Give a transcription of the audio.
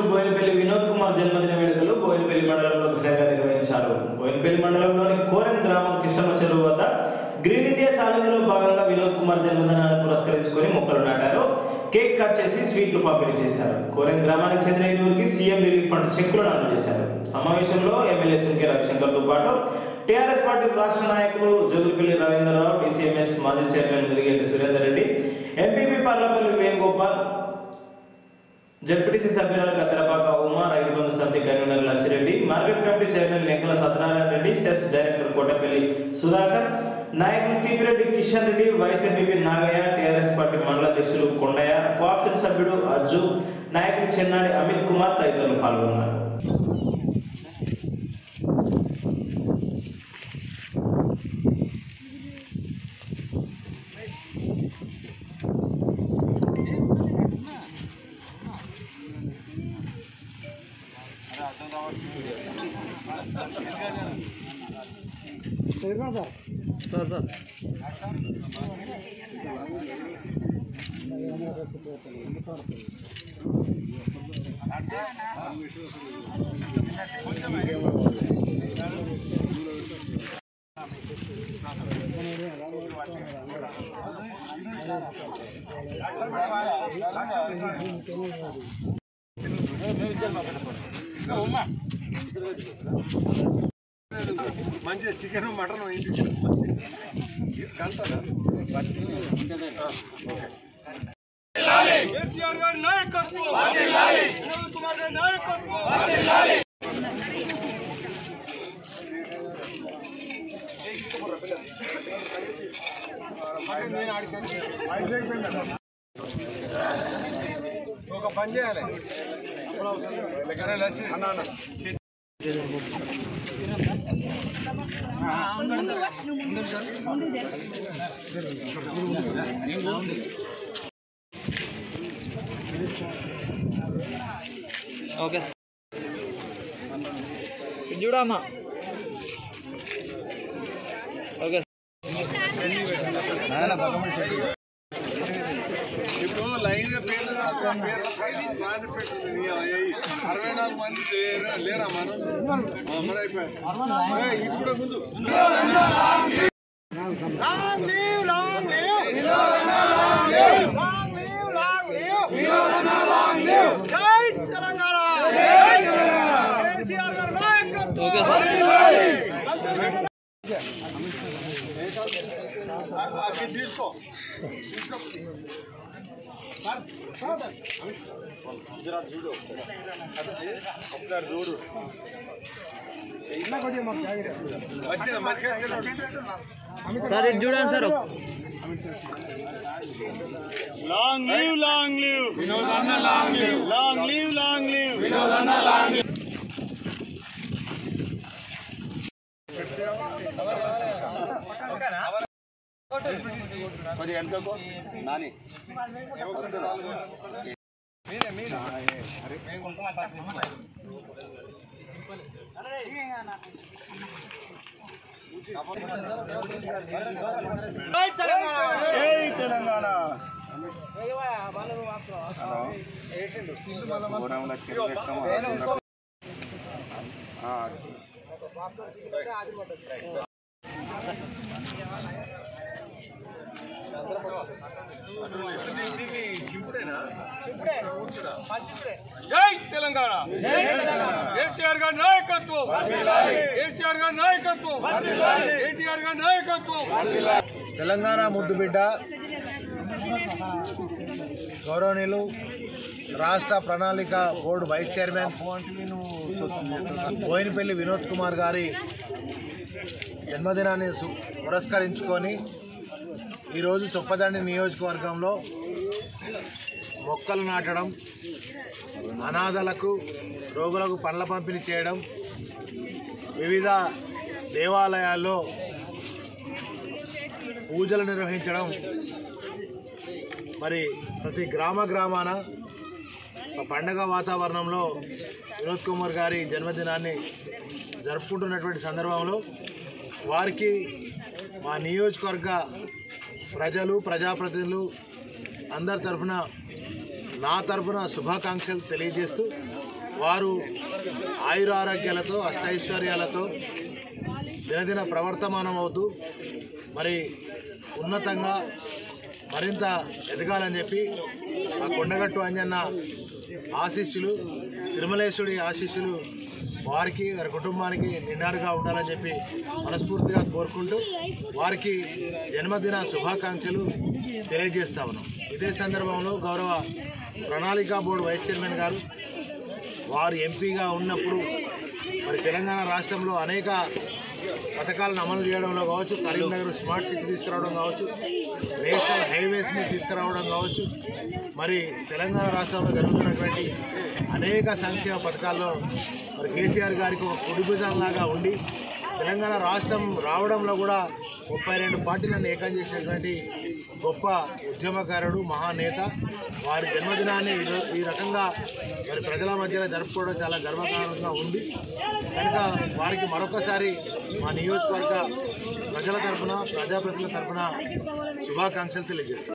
బోయినపల్లి వినోద్ కుమార్ జన్మదిన వేడుకలు బోయినపల్లి మండలంలో ఘనంగా నిర్వహించారు బోయినపల్లి మండలంలోని కోరం గ్రామం కృష్ణమ్మ చెరువు వద్ద గ్రీన్ ఇండియా ఛాలెంజ్ లో భాగంగా వినోద్ కుమార్ జన్మదినాన్ని పురస్కరించుకొని మొక్కలు నాటారు కేక్ కట్ చేసి స్వీట్లు పంపిణీ చేశారు కోరం గ్రామానికి చెందిన ఇరువురికి సీఎం రిలీఫ్ ఫండ్ చెక్కులను అందజేశారు సమావేశంలో ఎమ్మెల్యే సుంకే రవిశంకర్తో పాటు టీఆర్ఎస్ పార్టీ రాష్ట్ర నాయకులు జోగిపల్లి రవీంద్రరావు డీసీఎంఎస్ మాజీ chairman Mudigeti Surender Reddy MPP Parlapalli Venugopal ZPTC సభ్యురాలు Gaddarapaka Uma Rythu Bandhu Samithi convener Lachireddy market committee chairman Nekkala Satyanarayana Reddy cess director Kotapalli Sudhakar నాయకులు Thipireddy Kishan Reddy vice MPP Nagaiah TRS party మండల అధ్యక్షులు కొండయ్య కోఆప్షన్ సభ్యుడు అజ్జు నాయకులు చెన్నాడి అమిత్ కుమార్ తదితరులు పాల్గొన్నారు మంచిగా చికెన్ మటన్ ఇంటికి కేసీఆర్ గారి నాయకత్వం వినోద్ కుమార్ గారి నాయకత్వం ఒక పని చేయాలి అన్న అన్న ఓకే చూడమ్మా ఓకే ఇప్పుడు లైన్ గా పేర్లు రాస్తా, పేర్ల పైన రాని పెట్టింది. నీ అయ్యి అరవై నాలుగు మంది లేరా లేరా మనం ఆ, మన అయిపోయారు. ఏయ్, ఇది కూడా ముందు Long live, long live. Long live, జై తెలంగాణ కేసీఆర్ గారి నాయకత్వం ఓకే సార్ అది తీసుకో మంచిగా మంచిగా సార్ ఇటు చూడండి sir long leave long leave వినోదన్న long leave long leave long leave వినోదన్న లాంగ్ లీవ్ కొద్దిగా వెనుకకు నాని మీరే మీరే జై తెలంగాణ జై తెలంగాణ జై తెలంగాణ కేసీఆర్ గారి నాయకత్వం కేసీఆర్ గారి నాయకత్వం కేటీఆర్ గారి నాయకత్వం తెలంగాణ ముద్దుబిడ్డ గౌరవనీయులు రాష్ట్ర ప్రణాళిక board vice chairman Boinapalli Vinod Kumar గారి జన్మదినాన్ని సు- పురస్కరించుకొని ఈరోజు చొప్పదండి నియోజకవర్గంలో మొక్కలు నాటడం అనాథలకు రోగులకు పండ్ల పంపిణీ చేయడం వివిధ దేవాలయాల్లో పూజలు నిర్వహించడం మరి ప్రతి గ్రామ గ్రామాన ఒక పండగ వాతావరణంలో వినోద్ కుమార్ గారి జన్మదినాన్ని జరుపుకుంటున్నటువంటి సందర్భంలో వారికి మా నియోజకవర్గ ప్రజలు ప్రజాప్రతినిధులు అందరి తరఫున నా తరఫున శుభాకాంక్షలు తెలియజేస్తూ వారు ఆయురారోగ్యాలతో అష్టైశ్వర్యాలతో దినదిన ప్రవర్తమానం అవుతూ మరి ఉన్నతంగా మరింత ఎదగాలని చెప్పి ఆ కొండగట్టు అంజన్న ఆశీస్సులు తిరుమలేశ్వరుడి ఆశీస్సులు వారికి వారి కుటుంబానికి నిండారుగా ఉండాలని చెప్పి మనస్ఫూర్తిగా కోరుకుంటూ వారికి జన్మదిన శుభాకాంక్షలు తెలియజేస్తా ఉన్నాం ఇదే సందర్భంలో గౌరవ ప్రణాళికా బోర్డు వైస్ చైర్మన్ గారు వారు ఎంపీగా ఉన్నప్పుడు మరి తెలంగాణ రాష్ట్రంలో అనేక పథకాలను అమలు చేయడంలో కావచ్చు కరీంనగర్ స్మార్ట్ సిటీ తీసుకురావడం కావచ్చు నేషనల్ హైవేస్ని తీసుకురావడం కావచ్చు మరి తెలంగాణ రాష్ట్రంలో జరుగుతున్నటువంటి అనేక సంక్షేమ పథకాల్లో మరి కేసీఆర్ గారికి ఒక కుడిభుజంలాగా ఉండి తెలంగాణ రాష్ట్రం రావడంలో కూడా ముప్పై రెండు పార్టీలను ఏకం చేసినటువంటి గొప్ప ఉద్యమకారుడు మహానేత వారి జన్మదినాన్ని ఈ- ఈ రకంగా మరి ప్రజల మధ్యలో జరుపుకోవడం చాలా గర్వకారణంగా ఉంది కనుక వారికి మరొకసారి మా నియోజకవర్గ ప్రజల తరఫున ప్రజాప్రతినిధుల తరఫున శుభాకాంక్షలు తెలియజేస్తాం